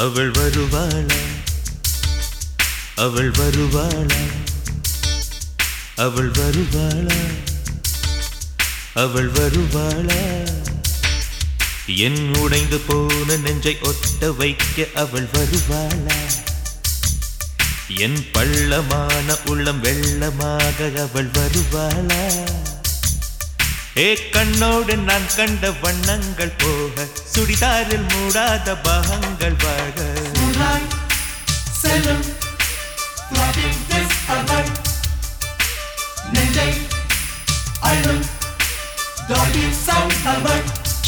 அவள் வருவாளா அவள் வருவாளா அவள் வருவாளா அவள் வருவாளா என் உடைந்து போன நெஞ்சை ஒட்ட வைக்க அவள் வருவாளா என் பள்ளமான உள்ளம் வெள்ளமாக அவள் வருவாளா ஏ கண்ணோடு நான் கண்ட வண்ணங்கள் போக சுடிதாரில் மூடாத பாகங்கள் வாழ Moonlight, செல்லும் floating this அவள் நெஞ்சை அள்ளும் டாலி சவுண்ட் அவள்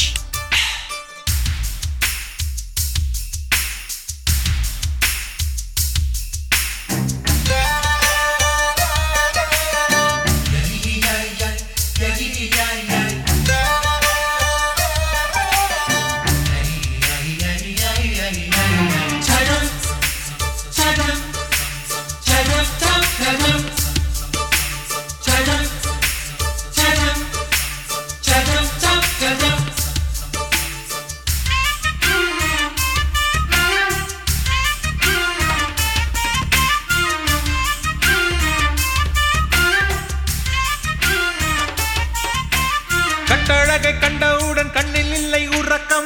Chadam, chadam, chadam, chadam, chadam, chadam, chadam, chadam, chadam, chadam. கட்டழகை கண்டவுடன் கண்ணில் இல்லை உறக்கம்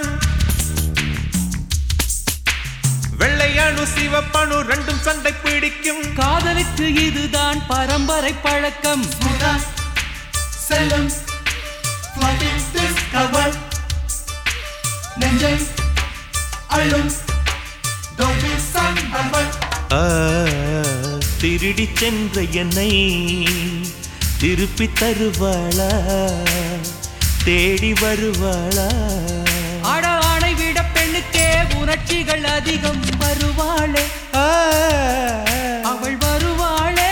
வெள்ளையணு சிவப்பணு ரெண்டும் சண்டை பிடிக்கும் காதலுக்கு இதுதான் பரம்பரை பழக்கம் Moonlight, செல்லும் floating this அவள் நெஞ்சை அள்ளும் டாலி சவுண்ட் அவள் ஆ, திருடிச் சென்ற என்னை திருப்பி தருவாளா தேடி வருவாளா அட ஆணை விட பெண்ணுக்கே உணர்ச்சிகள் அதிகம் வருவாளே ஆ, அவள் வருவாளே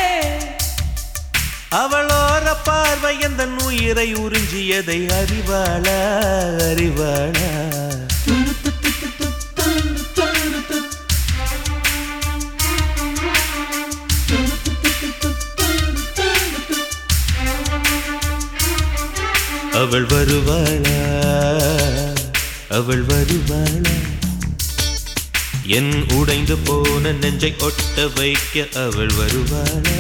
அவளோர பார்வை எந்த உயிரை உறிஞ்சியதை அறிவாளா அறிவாளா அவள் வருவாளா அவள் வருவாளா என் உடைந்து போன நெஞ்சை ஒட்ட வைக்க அவள் வருவாளா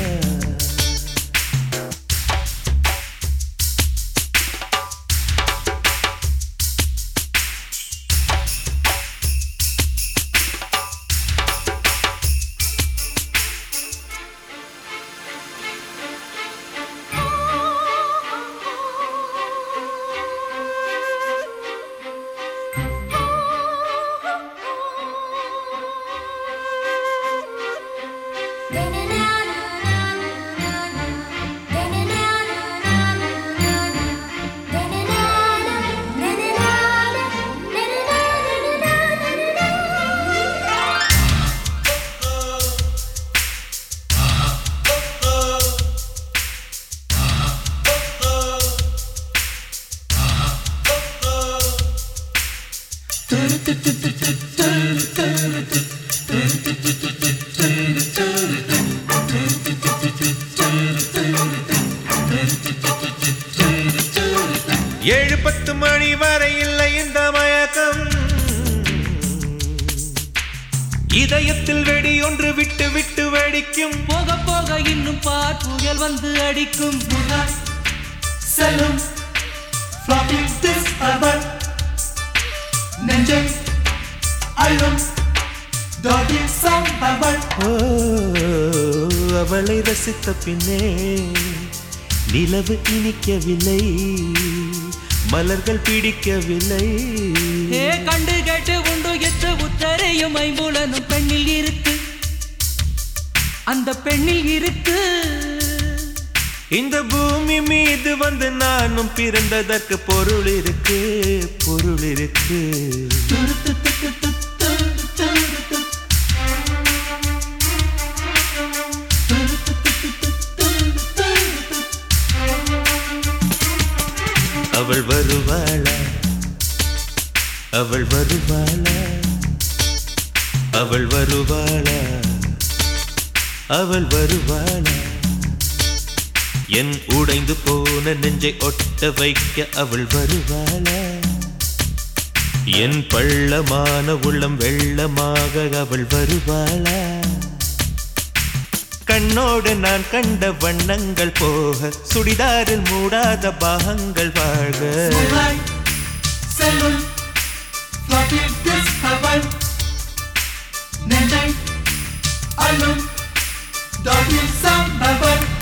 ஏழு பத்து மணி வரை இல்லை இந்த மயக்கம் இதயத்தில் வெடி ஒன்று விட்டு விட்டு வெடிக்கும் போக போக இன்னும் பார் புயல் வந்து அடிக்கும் Moonlight, செல்லும் floating this அவள் நெஞ்சை அள்ளும் டாலி சவுண்ட் அவள் ஓ, அவளை ரசித்த பின்னே நிலவு இனிக்கவில்லை மலர்கள் பிடிக்கவில்லை ஏ கண்டு கேட்டு உண்டு எத்து உத்தரையும் ஐம்புலனும் பெண்ணில் இருக்கு அந்த பெண்ணில் இருக்கு இந்த பூமி மீது வந்து நானும் பிறந்ததற்கு பொருள் இருக்கு பொருள் இருக்கு அவள் வருவாளா அவள் வருவாளா அவள் வருவாளா அவள் வருவாளா என் உடைந்து போன நெஞ்சை ஒட்ட வைக்க அவள் வருவாளா என் பள்ளமான உள்ளம் வெள்ளமாக அவள் வருவாளா கண்ணோடு நான் கண்ட வண்ணங்கள் போக சுடிதாரில் மூடாத பாகங்கள் வாழ்க Moonlight, செல்லும் floppy disk அவள் நெஞ்சை அள்ளும் டாட்டில் சம்பவம்